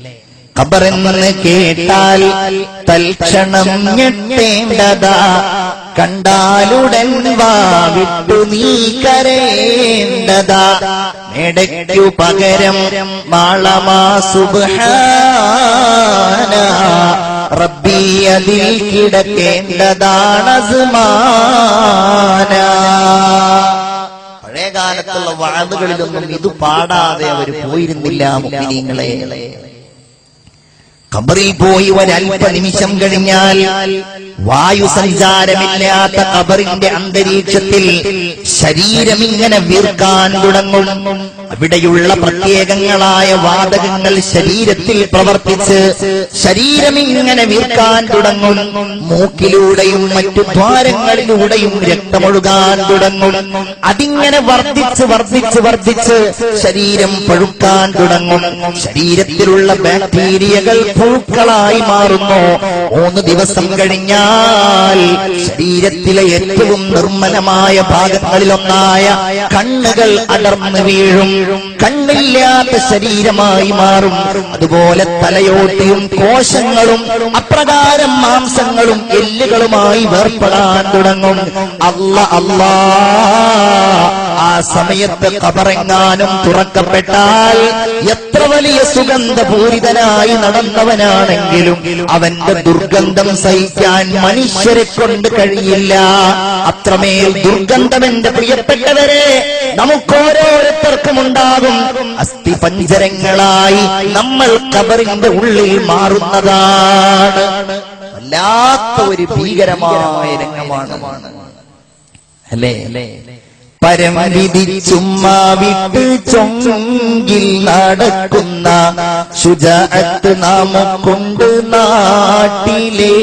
ഖബറെന്ന് കേട്ടാൽ തൽക്ഷണം ഞെട്ടേണ്ടതാ കണ്ടാലുടൻ വാവിട്ടു നീ കരേണ്ടതാ മേടയ്ക്കു പകരം മാളമാ സുബ്ഹാന റബ്ബി അതിൽ കിടക്കേണ്ടതാണ് അസ്മാന പഴയ കാലത്തുള്ള വാതുകളിലൊന്നും ഇത് പാടാതെ അവർ പോയിരുന്നില്ല മുഗ്മിനീങ്ങളെ ഖബറിൽ പോയി ഒരല്പ നിമിഷം കഴിഞ്ഞാൽ വായു സഞ്ചാരമില്ലാത്ത ഖബറിന്റെ അന്തരീക്ഷത്തിൽ ശരീരം ഇങ്ങനെ വീർക്കാൻ തുടങ്ങും അവിടെയുള്ള പ്രത്യേകങ്ങളായ വാതകങ്ങൾ ശരീരത്തിൽ പ്രവർത്തിച്ച് ശരീരം ഇങ്ങനെ വീർക്കാൻ തുടങ്ങും മൂക്കിലൂടെയും മറ്റു ദ്വാരങ്ങളിലൂടെയും രക്തമൊഴുകാൻ തുടങ്ങും അതിങ്ങനെ വർദ്ധിച്ച് വർദ്ധിച്ച് വർദ്ധിച്ച് ശരീരം പഴുക്കാൻ തുടങ്ങും ശരീരത്തിലുള്ള ബാക്ടീരിയകൾ പുഴുക്കളായി മാറുന്നു മൂന്ന് ദിവസം കഴിഞ്ഞാൽ ശരീരത്തിലെ ഏറ്റവും നിർമ്മലമായ ഭാഗങ്ങളിലൊന്നായ കണ്ണുകൾ അടർന്നു വീഴും കണ്ണില്ലാത്ത ശരീരമായി മാറും അതുപോലെ തലയോട്ടിയും കോശങ്ങളും അപ്രകാരം മാംസങ്ങളും എല്ലുകളുമായി വേർപ്പെടാൻ തുടങ്ങും അല്ല അല്ലാ ആ സമയത്ത് കബറെങ്ങാനും തുറക്കപ്പെട്ടാൽ എത്ര വലിയ സുഗന്ധപൂരിതനായി നടന്നവനാണെങ്കിലും അവന്റെ ദുർഗന്ധം സഹിക്കാൻ മനുഷ്യരെ കൊണ്ട് കഴിയില്ല അത്രമേൽ ദുർഗന്ധം എന്റെ പ്രിയപ്പെട്ടവരെ നമുക്കോരോരുത്തർക്കും ഉണ്ടാകും അസ്ഥിപഞ്ചരങ്ങളായി നമ്മൾ കബറിന്റെ ഉള്ളിൽ മാറുന്നതാണ് വല്ലാത്ത ഒരു ഭീകരമായ രംഗമാണ് അല്ലേ പരം വിധിച്ചുമ്മാ വിട്ട് ചൊങ്കിൽ നടക്കുന്ന ശുചാത്ത് നാമക്കൊണ്ട് നാട്ടിലെ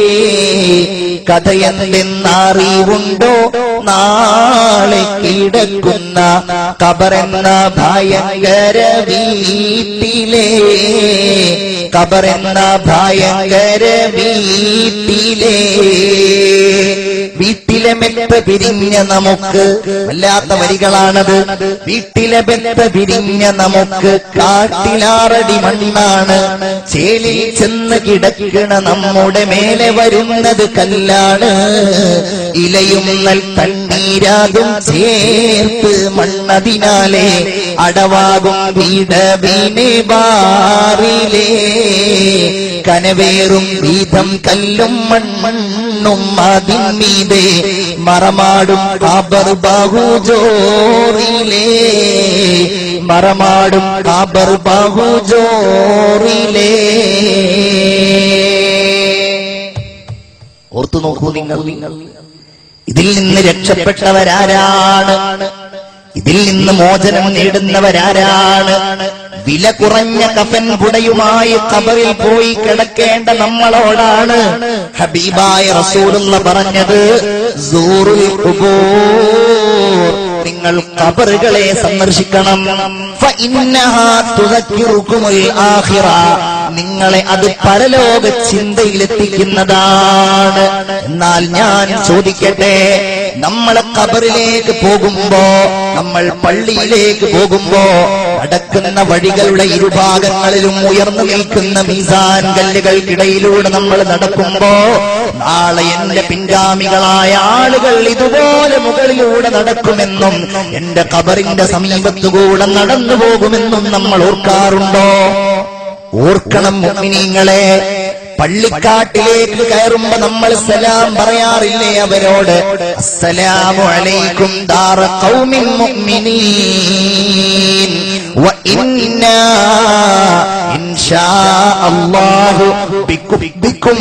കഥയെന്തെന്നറിവുണ്ടോ നാളെ കിടക്കുന്ന കബറെന്ന ഭയങ്കര വീട്ടിലെ കബറെന്ന ഭയങ്കര വീട്ടിലെ വീട്ടിലെ മെത്ത പിരിഞ്ഞ നമുക്ക് വല്ലാത്ത വരികളാണത് വീട്ടിലെ മെത്ത പിരിഞ്ഞ നമുക്ക് കാട്ടിലാറടി മണ്ണാണ് ചേലിൽ ചെന്ന് കിടക്കണ നമ്മുടെ മേലെ വരുന്നത് കല്ലാണ് ഇലയും നൽ തണ്ണീരാകും ചേർത്ത് മണ്ണതിനാലെ അടവാകും വീടവീനെ ബാറിലേ കനവേറും വീതം കല്ലും മണ്ണും അതിന്മീതെ മറമാടും കാബർ ബാഹുജോറിലേ മറമാടും കാബർ ബാഹുജോറിലേ ഓർത്തു നോക്കൂ നിങ്ങൾ ഇതിൽ നിന്ന് രക്ഷപ്പെട്ടവരാരാണ് ഇതിൽ നിന്ന് മോചനം നേടുന്നവരാരാണ് വില കുറഞ്ഞ കഫൻ പുടയുമായി കബറിൽ പോയി കിടക്കേണ്ട നമ്മളോടാണ് ഹബീബായ റസൂലുള്ള പറഞ്ഞത് സൂറുൽ ഖുബൂർ. നിങ്ങൾ കബറുകളെ സന്ദർശിക്കണം ഫഇന്നഹാ തുദക്കിറുക്കുമുൽ ആഖിറ. നിങ്ങളെ അത് പരലോക ചിന്തയിലെത്തിക്കുന്നതാണ് എന്നാൽ ഞാൻ ചോദിക്കട്ടെ നമ്മൾ കബറിലേക്ക് പോകുമ്പോ നമ്മൾ പള്ളിയിലേക്ക് പോകുമ്പോ നടക്കുന്ന വഴികളുടെ ഇരുഭാഗങ്ങളിലും ഉയർന്നു നിൽക്കുന്ന മീസാൻ കല്ലുകൾക്കിടയിലൂടെ നമ്മൾ നടക്കുമ്പോ നാളെ എന്റെ പിൻഗാമികളായ ആളുകൾ ഇതുപോലെ മുകളിലൂടെ നടക്കുമെന്നും എന്റെ കബറിന്റെ സമീപത്തുകൂടെ നടന്നു പോകുമെന്നും നമ്മൾ ഓർക്കാറുണ്ടോ ഓർക്കണം മുഅ്മിനീങ്ങളെ പള്ളിക്കാട്ടിലേക്ക് കയറുമ്പോ നമ്മൾ സലാം പറയാറില്ലേ അവരോട് അസ്സലാമു അലൈക്കും ദാറ ഖൗമിൻ മുഅ്മിനീൻ വ ഇന്നാ ഇൻഷാ അല്ലാഹു ബിക്കും ബിക്കും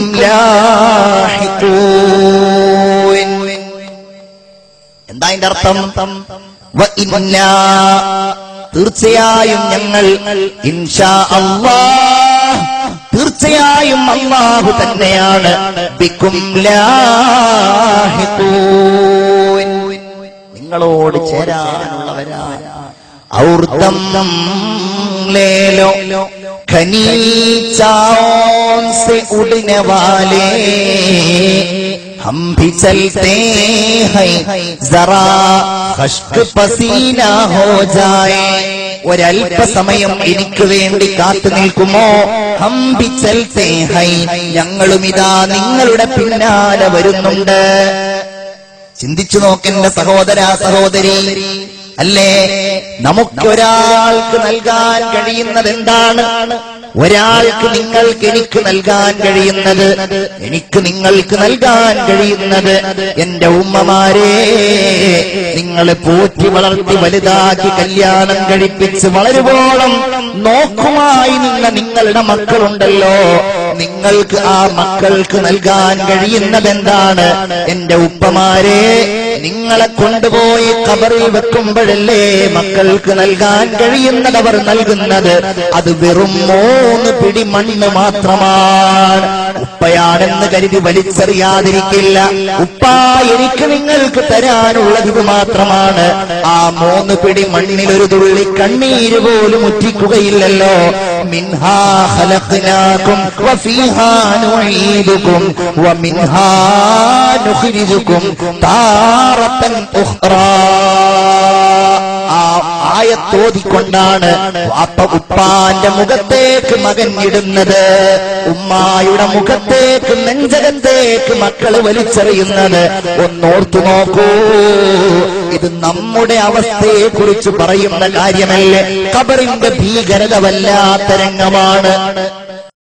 ലാഹിഖൂൻ എന്താ അതിന്റെ അർത്ഥം വ ഇന്നാ തീർച്ചയായും ഞങ്ങൾ ഇൻഷാ അല്ലാഹ് തീർച്ചയായും അള്ളാഹു തന്നെയാണ് ബിക്കും ലാഹിഖൂൻ. നിങ്ങളോട് ചേരാനുള്ളവരാ ഔർദം ലേലോ ഖനി चाओं से उड़ने वाले हम भी चलते हैं जरा खश्क पसीना हो जाए ഒരല്പസമയം എനിക്ക് വേണ്ടി കാത്തു നിൽക്കുമോ ഹംബി ചൽത്തെ ഹൈ ഞങ്ങളും ഇതാ നിങ്ങളുടെ പിന്നാലെ വരുന്നുണ്ട് ചിന്തിച്ചു നോക്കെന്റെ സഹോദര സഹോദരി അല്ലേ നമുക്കൊരാൾക്ക് നൽകാൻ കഴിയുന്നത് എന്താണ് ഒരാൾക്ക് നിങ്ങൾക്ക് എനിക്ക് നൽകാൻ കഴിയുന്നത് എനിക്ക് നിങ്ങൾക്ക് നൽകാൻ കഴിയുന്നത് എന്റെ ഉമ്മമാരെ നിങ്ങളെ പോറ്റി വളർത്തി വലുതാക്കി കല്യാണം കഴിപ്പിച്ച് വളരുവോളം നോക്കുമായി നിന്ന നിങ്ങളുടെ മക്കളുണ്ടല്ലോ നിങ്ങൾക്ക് ആ മക്കൾക്ക് നൽകാൻ കഴിയുന്നത് എന്താണ് എന്റെ ഉപ്പമാരെ നിങ്ങളെ കൊണ്ടുപോയി കബറിൽ വെക്കുമ്പോഴല്ലേ മക്കൾക്ക് നൽകാൻ കഴിയുന്നത് അവർ നൽകുന്നത് അത് വെറും മൂന്ന് പിടി മണ്ണ് മാത്രമാണ് ഉപ്പയാണെന്ന് കരുതി വലിച്ചെറിയാതിരിക്കില്ല ഉപ്പ എനിക്ക് നിങ്ങൾക്ക് തരാനുള്ളത് ഇത് മാത്രമാണ് ആ മൂന്ന് പിടി മണ്ണിൽ ഒരു തുള്ളി കണ്ണീര് പോലും ഉറ്റിക്കുകയില്ലല്ലോ മിൻഹാ ഖലഖ്നാകും വഫീഹാ നുഈദുകും വമിൻഹാ നുഖ്രിജുകും താറത്തൻ ഉഖ്റാ ആ ആയത്തോതിക്കൊണ്ടാണ് വാപ്പ ഉപ്പാന്റെ മുഖത്തേക്ക് മകൻ ഇടുന്നത് ഉമ്മായുടെ മുഖത്തേക്ക് നെഞ്ചകത്തേക്ക് മക്കള് വലിച്ചെറിയുന്നത് ഒന്നോർത്തു നോക്കൂ ഇത് നമ്മുടെ അവസ്ഥയെ കുറിച്ച് പറയുന്ന കാര്യമല്ലേ കബറിന്റെ ഭീകരത വല്ലാത്ത രംഗമാണ്